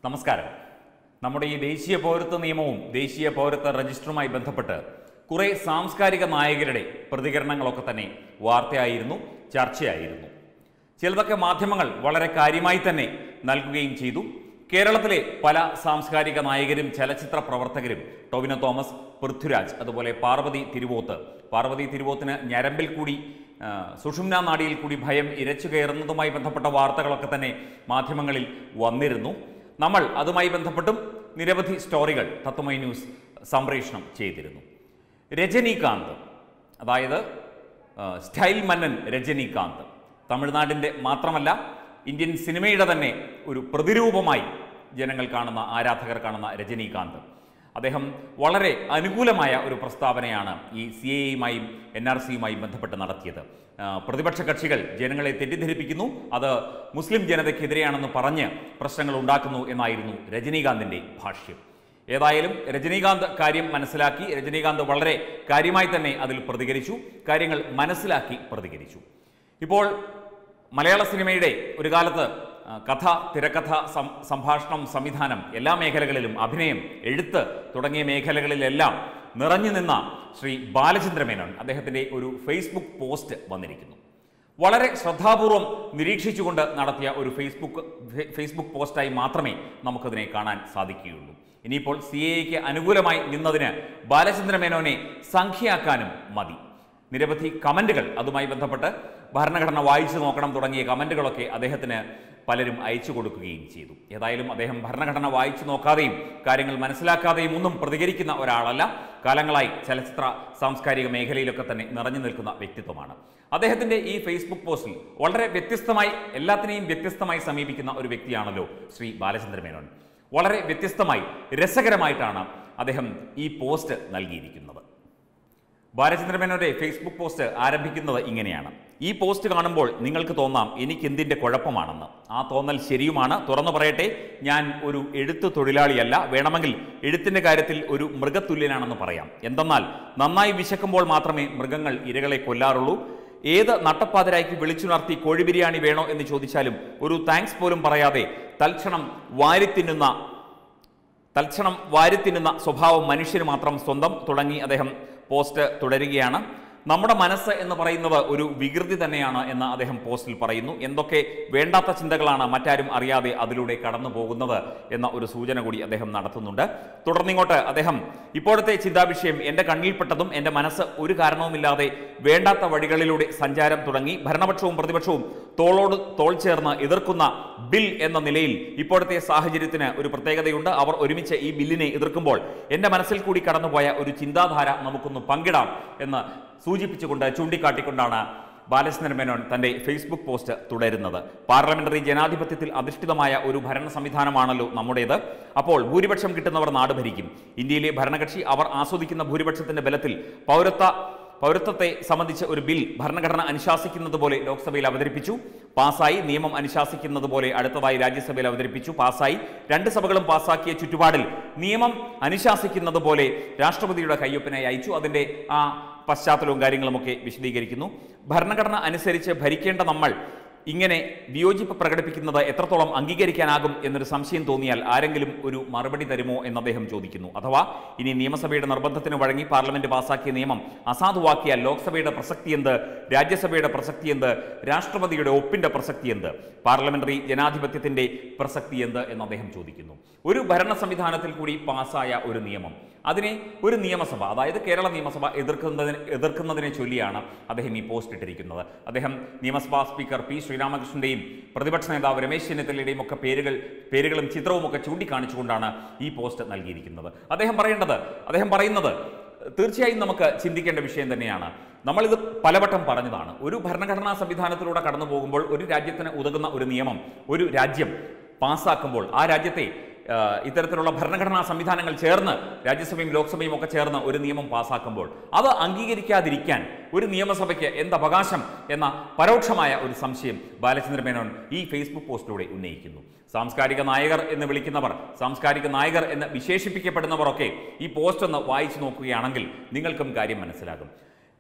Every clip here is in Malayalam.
നമസ്കാരം നമ്മുടെ ഈ ദേശീയ പൗരത്വ നിയമവും ദേശീയ പൗരത്വ രജിസ്റ്ററുമായി ബന്ധപ്പെട്ട് കുറെ സാംസ്കാരിക നായകരുടെ പ്രതികരണങ്ങളൊക്കെ തന്നെ വാർത്തയായിരുന്നു ചർച്ചയായിരുന്നു ചിലതൊക്കെ മാധ്യമങ്ങൾ വളരെ കാര്യമായി തന്നെ നൽകുകയും ചെയ്തു കേരളത്തിലെ പല സാംസ്കാരിക നായകരും ചലച്ചിത്ര പ്രവർത്തകരും ടൊവിനോ തോമസ് പൃഥ്വിരാജ് അതുപോലെ പാർവതി തിരുവോത്ത് പാർവതി തിരുവോത്തിന് ഞരമ്പിൽ കൂടി ആ, സുഷുമ്ന നാഡിയിൽ കൂടി ഭയം ഇരച്ചു കയറുന്നതുമായി ബന്ധപ്പെട്ട വാർത്തകളൊക്കെ തന്നെ മാധ്യമങ്ങളിൽ വന്നിരുന്നു നമ്മൾ അതുമായി ബന്ധപ്പെട്ടും നിരവധി സ്റ്റോറികൾ തത്വമൈ ന്യൂസ് സംപ്രേഷണം ചെയ്തിരുന്നു രജനീകാന്ത് അതായത് ആ, സ്റ്റൈൽ മന്നൻ രജനീകാന്ത് തമിഴ്നാടിൻ്റെ മാത്രമല്ല ഇന്ത്യൻ സിനിമയുടെ തന്നെ ഒരു പ്രതിരൂപമായി ജനങ്ങൾ കാണുന്ന ആരാധകർ കാണുന്ന രജനീകാന്ത് അദ്ദേഹം വളരെ അനുകൂലമായ ഒരു പ്രസ്താവനയാണ് ഈ സി എയുമായും എൻ ആർ സിയുമായും ബന്ധപ്പെട്ട് നടത്തിയത് ആ, പ്രതിപക്ഷ കക്ഷികൾ ജനങ്ങളെ തെറ്റിദ്ധരിപ്പിക്കുന്നു അത് മുസ്ലിം ജനതയ്ക്കെതിരെയാണെന്ന് പറഞ്ഞ് പ്രശ്നങ്ങൾ ഉണ്ടാക്കുന്നു എന്നായിരുന്നു രജനീകാന്തിൻ്റെ ഭാഷ്യം ഏതായാലും രജനീകാന്ത് കാര്യം മനസ്സിലാക്കി രജനീകാന്ത് വളരെ കാര്യമായി തന്നെ അതിൽ പ്രതികരിച്ചു കാര്യങ്ങൾ മനസ്സിലാക്കി പ്രതികരിച്ചു ഇപ്പോൾ മലയാള സിനിമയുടെ ഒരു കാലത്ത് ആ, കഥ തിരക്കഥ സം സംഭാഷണം സംവിധാനം എല്ലാ മേഖലകളിലും അഭിനയം എഴുത്ത് തുടങ്ങിയ മേഖലകളിലെല്ലാം നിറഞ്ഞു നിന്ന ശ്രീ ബാലചന്ദ്രമേനോൻ അദ്ദേഹത്തിൻ്റെ ഒരു ഫേസ്ബുക്ക് പോസ്റ്റ് വന്നിരിക്കുന്നു വളരെ ശ്രദ്ധാപൂർവം നിരീക്ഷിച്ചുകൊണ്ട് നടത്തിയ ഒരു ഫേസ്ബുക്ക് ഫേ- ഫേസ്ബുക്ക് പോസ്റ്റായി മാത്രമേ നമുക്കതിനെ കാണാൻ സാധിക്കുകയുള്ളൂ ഇനിയിപ്പോൾ സി എക്ക് അനുകൂലമായി നിന്നതിന് ബാലചന്ദ്ര മേനോനെ സംഖ്യയാക്കാനും മതി നിരവധി കമന്റുകൾ അതുമായി ബന്ധപ്പെട്ട് ഭരണഘടന വായിച്ചു നോക്കണം തുടങ്ങിയ കമന്റുകളൊക്കെ അദ്ദേഹത്തിന് പലരും അയച്ചു കൊടുക്കുകയും ചെയ്തു ഏതായാലും അദ്ദേഹം ഭരണഘടന വായിച്ചു നോക്കാതെയും കാര്യങ്ങൾ മനസ്സിലാക്കാതെയും ഒന്നും പ്രതികരിക്കുന്ന ഒരാളല്ല കാലങ്ങളായി ചലച്ചിത്ര സാംസ്കാരിക മേഖലയിലൊക്കെ തന്നെ നിറഞ്ഞു നിൽക്കുന്ന വ്യക്തിത്വമാണ് അദ്ദേഹത്തിന്റെ ഈ ഫേസ്ബുക്ക് പോസ്റ്റിൽ വളരെ വ്യത്യസ്തമായി എല്ലാത്തിനെയും വ്യത്യസ്തമായി സമീപിക്കുന്ന ഒരു വ്യക്തിയാണല്ലോ ശ്രീ ബാലചന്ദ്ര മേനോൻ വളരെ വ്യത്യസ്തമായി രസകരമായിട്ടാണ് അദ്ദേഹം ഈ പോസ്റ്റ് നൽകിയിരിക്കുന്നത് ബാലചന്ദ്രമേനോന്റെ ഫേസ്ബുക്ക് പോസ്റ്റ് ആരംഭിക്കുന്നത് ഇങ്ങനെയാണ് ഈ പോസ്റ്റ് കാണുമ്പോൾ നിങ്ങൾക്ക് തോന്നാം എനിക്ക് എന്തിൻ്റെ കുഴപ്പമാണെന്ന് ആ തോന്നൽ ശരിയുമാണ് തുറന്നു പറയട്ടെ ഞാൻ ഒരു എഴുത്ത് തൊഴിലാളിയല്ല വേണമെങ്കിൽ എഴുത്തിൻ്റെ കാര്യത്തിൽ ഒരു മൃഗതുല്യനാണെന്ന് പറയാം എന്തെന്നാൽ നന്നായി വിശക്കുമ്പോൾ മാത്രമേ മൃഗങ്ങൾ ഇരകളെ കൊല്ലാറുള്ളൂ ഏത് നട്ടപ്പാതിരായ്ക്ക് വിളിച്ചുണർത്തി കോഴി ബിരിയാണി വേണോ എന്ന് ചോദിച്ചാലും ഒരു താങ്ക്സ് പോലും പറയാതെ തൽക്ഷണം വാരിത്തിന്നുന്ന തൽക്ഷണം വാരിത്തിന്നുന്ന സ്വഭാവം മനുഷ്യന് മാത്രം സ്വന്തം തുടങ്ങി അദ്ദേഹം പോസ്റ്റ് തുടരുകയാണ് നമ്മുടെ മനസ്സ് എന്ന് പറയുന്നത് ഒരു വികൃതി തന്നെയാണ് എന്ന് അദ്ദേഹം പോസ്റ്റിൽ പറയുന്നു എന്തൊക്കെ വേണ്ടാത്ത ചിന്തകളാണ് മറ്റാരും അറിയാതെ അതിലൂടെ കടന്നു പോകുന്നത് എന്ന ഒരു സൂചന കൂടി അദ്ദേഹം നടത്തുന്നുണ്ട് തുടർന്നിങ്ങോട്ട് അദ്ദേഹം ഇപ്പോഴത്തെ ചിന്താവിഷയം എൻ്റെ കണ്ണിൽപ്പെട്ടതും എൻ്റെ മനസ്സ് ഒരു കാരണവുമില്ലാതെ വേണ്ടാത്ത വഴികളിലൂടെ സഞ്ചാരം തുടങ്ങി ഭരണപക്ഷവും പ്രതിപക്ഷവും തോളോട് തോൾ ചേർന്ന് എതിർക്കുന്ന ബിൽ എന്ന നിലയിൽ ഇപ്പോഴത്തെ സാഹചര്യത്തിന് ഒരു പ്രത്യേകതയുണ്ട് അവർ ഒരുമിച്ച് ഈ ബില്ലിനെ എതിർക്കുമ്പോൾ എൻ്റെ മനസ്സിൽ കൂടി കടന്നുപോയ ഒരു ചിന്താധാര നമുക്കൊന്ന് പങ്കിടാം എന്ന് സൂചിപ്പിച്ചുകൊണ്ട് ചൂണ്ടിക്കാട്ടിക്കൊണ്ടാണ് ബാലചന്ദ്രൻ മേനോൻ തന്റെ ഫേസ്ബുക്ക് പോസ്റ്റ് തുടരുന്നത് പാർലമെന്ററി ജനാധിപത്യത്തിൽ അധിഷ്ഠിതമായ ഒരു ഭരണ സംവിധാനമാണല്ലോ നമ്മുടേത് അപ്പോൾ ഭൂരിപക്ഷം കിട്ടുന്നവർ നാട് ഭരിക്കും ഇന്ത്യയിലെ ഭരണകക്ഷി അവർ ആസ്വദിക്കുന്ന ഭൂരിപക്ഷത്തിന്റെ ബലത്തിൽ പൗരത്വ പൗരത്വത്തെ സംബന്ധിച്ച് ഒരു ബിൽ ഭരണഘടന അനുശാസിക്കുന്നത് പോലെ ലോക്സഭയിൽ അവതരിപ്പിച്ചു പാസായി നിയമം അനുശാസിക്കുന്നത് പോലെ അടുത്തതായി രാജ്യസഭയിൽ അവതരിപ്പിച്ചു പാസായി രണ്ട് സഭകളും പാസാക്കിയ ചുറ്റുപാടിൽ നിയമം അനുശാസിക്കുന്നത് പോലെ രാഷ്ട്രപതിയുടെ കയ്യൊപ്പിനായി അയച്ചു അതിൻ്റെ ആ പശ്ചാത്തലവും കാര്യങ്ങളുമൊക്കെ വിശദീകരിക്കുന്നു ഭരണഘടന അനുസരിച്ച് ഭരിക്കേണ്ട നമ്മൾ ഇങ്ങനെ വിയോജിപ്പ് പ്രകടിപ്പിക്കുന്നത് എത്രത്തോളം അംഗീകരിക്കാനാകും എന്നൊരു സംശയം തോന്നിയാൽ ആരെങ്കിലും ഒരു മറുപടി തരുമോ എന്ന് അദ്ദേഹം ചോദിക്കുന്നു അഥവാ ഇനി നിയമസഭയുടെ നിർബന്ധത്തിന് വഴങ്ങി പാർലമെന്റ് പാസാക്കിയ നിയമം അസാധുവാക്കിയാൽ ലോക്സഭയുടെ പ്രസക്തി എന്ത് രാജ്യസഭയുടെ പ്രസക്തി എന്ത് രാഷ്ട്രപതിയുടെ ഒപ്പിന്റെ പ്രസക്തി എന്ത് പാർലമെന്ററി ജനാധിപത്യത്തിന്റെ പ്രസക്തി എന്ത് എന്ന് അദ്ദേഹം ചോദിക്കുന്നു ഒരു ഭരണ സംവിധാനത്തിൽ കൂടി പാസ്സായ ഒരു നിയമം അതിനെ ഒരു നിയമസഭ അതായത് കേരള നിയമസഭ എതിർക്കുന്നതിന് എതിർക്കുന്നതിനെ ചൊല്ലിയാണ് അദ്ദേഹം ഈ പോസ്റ്റ് ഇട്ടിരിക്കുന്നത് അദ്ദേഹം നിയമസഭാ സ്പീക്കർ പി ശ്രീരാമകൃഷ്ണന്റെയും പ്രതിപക്ഷ നേതാവ് രമേശ് ചെന്നിത്തലയുടെയും ഒക്കെ പേരുകൾ പേരുകളും ചിത്രവും ഒക്കെ ചൂണ്ടിക്കാണിച്ചുകൊണ്ടാണ് ഈ പോസ്റ്റ് നൽകിയിരിക്കുന്നത് അദ്ദേഹം പറയേണ്ടത് അദ്ദേഹം പറയുന്നത് തീർച്ചയായും നമുക്ക് ചിന്തിക്കേണ്ട വിഷയം തന്നെയാണ് നമ്മളിത് പലവട്ടം പറഞ്ഞതാണ് ഒരു ഭരണഘടനാ സംവിധാനത്തിലൂടെ കടന്നു പോകുമ്പോൾ ഒരു രാജ്യത്തിന് ഉതകുന്ന ഒരു നിയമം ഒരു രാജ്യം പാസ്സാക്കുമ്പോൾ ആ രാജ്യത്തെ ആ, ഇത്തരത്തിലുള്ള ഭരണഘടനാ സംവിധാനങ്ങൾ ചേർന്ന് രാജ്യസഭയും ലോക്സഭയും ഒക്കെ ചേർന്ന് ഒരു നിയമം പാസ്സാക്കുമ്പോൾ അത് അംഗീകരിക്കാതിരിക്കാൻ ഒരു നിയമസഭയ്ക്ക് എന്ത് അവകാശം എന്ന പരോക്ഷമായ ഒരു സംശയം ബാലചന്ദ്ര മേനോൻ ഈ ഫേസ്ബുക്ക് പോസ്റ്റിലൂടെ ഉന്നയിക്കുന്നു സാംസ്കാരിക നായകർ എന്ന് വിളിക്കുന്നവർ സാംസ്കാരിക നായകർ എന്ന് വിശേഷിപ്പിക്കപ്പെടുന്നവർ ഒക്കെ ഈ പോസ്റ്റ് ഒന്ന് വായിച്ചു നോക്കുകയാണെങ്കിൽ നിങ്ങൾക്കും കാര്യം മനസ്സിലാകും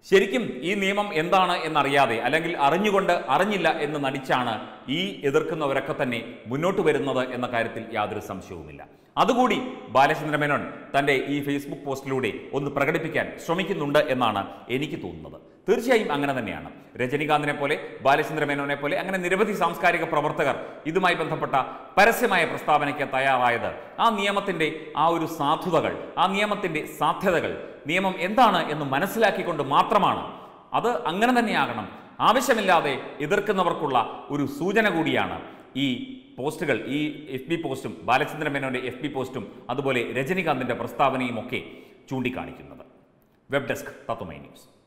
ശരിക്കും ഈ നിയമം എന്താണ് എന്നറിയാതെ അല്ലെങ്കിൽ അറിഞ്ഞുകൊണ്ട് അറിഞ്ഞില്ല എന്ന് നടിച്ചാണ് ഈ എതിർക്കുന്നവരൊക്കെ തന്നെ മുന്നോട്ട് വരുന്നത് എന്ന കാര്യത്തിൽ യാതൊരു സംശയവുമില്ല അതുകൂടി ബാലചന്ദ്ര മേനോൻ തൻ്റെ ഈ ഫേസ്ബുക്ക് പോസ്റ്റിലൂടെ ഒന്ന് പ്രകടിപ്പിക്കാൻ ശ്രമിക്കുന്നുണ്ട് എന്നാണ് എനിക്ക് തോന്നുന്നത് തീർച്ചയായും അങ്ങനെ തന്നെയാണ് രജനികാന്തിനെ പോലെ ബാലചന്ദ്ര മേനോനെ പോലെ അങ്ങനെ നിരവധി സാംസ്കാരിക പ്രവർത്തകർ ഇതുമായി ബന്ധപ്പെട്ട പരസ്യമായ പ്രസ്താവനയ്ക്ക് തയ്യാറായത് ആ നിയമത്തിന്റെ ആ ഒരു സാധുതകൾ ആ നിയമത്തിന്റെ സാധ്യതകൾ നിയമം എന്താണ് എന്ന് മനസ്സിലാക്കിക്കൊണ്ട് മാത്രമാണ് അത് അങ്ങനെ തന്നെയാകണം ആവശ്യമില്ലാതെ എതിർക്കുന്നവർക്കുള്ള ഒരു സൂചന കൂടിയാണ് ഈ പോസ്റ്റുകൾ ഈ എഫ് ബി പോസ്റ്റും ബാലചന്ദ്ര മേനോന്റെ എഫ് ബി പോസ്റ്റും അതുപോലെ രജനികാന്തിന്റെ പ്രസ്താവനയും ഒക്കെ ചൂണ്ടിക്കാണിക്കുന്നത് വെബ് ഡെസ്ക് തത്വമൈ ന്യൂസ്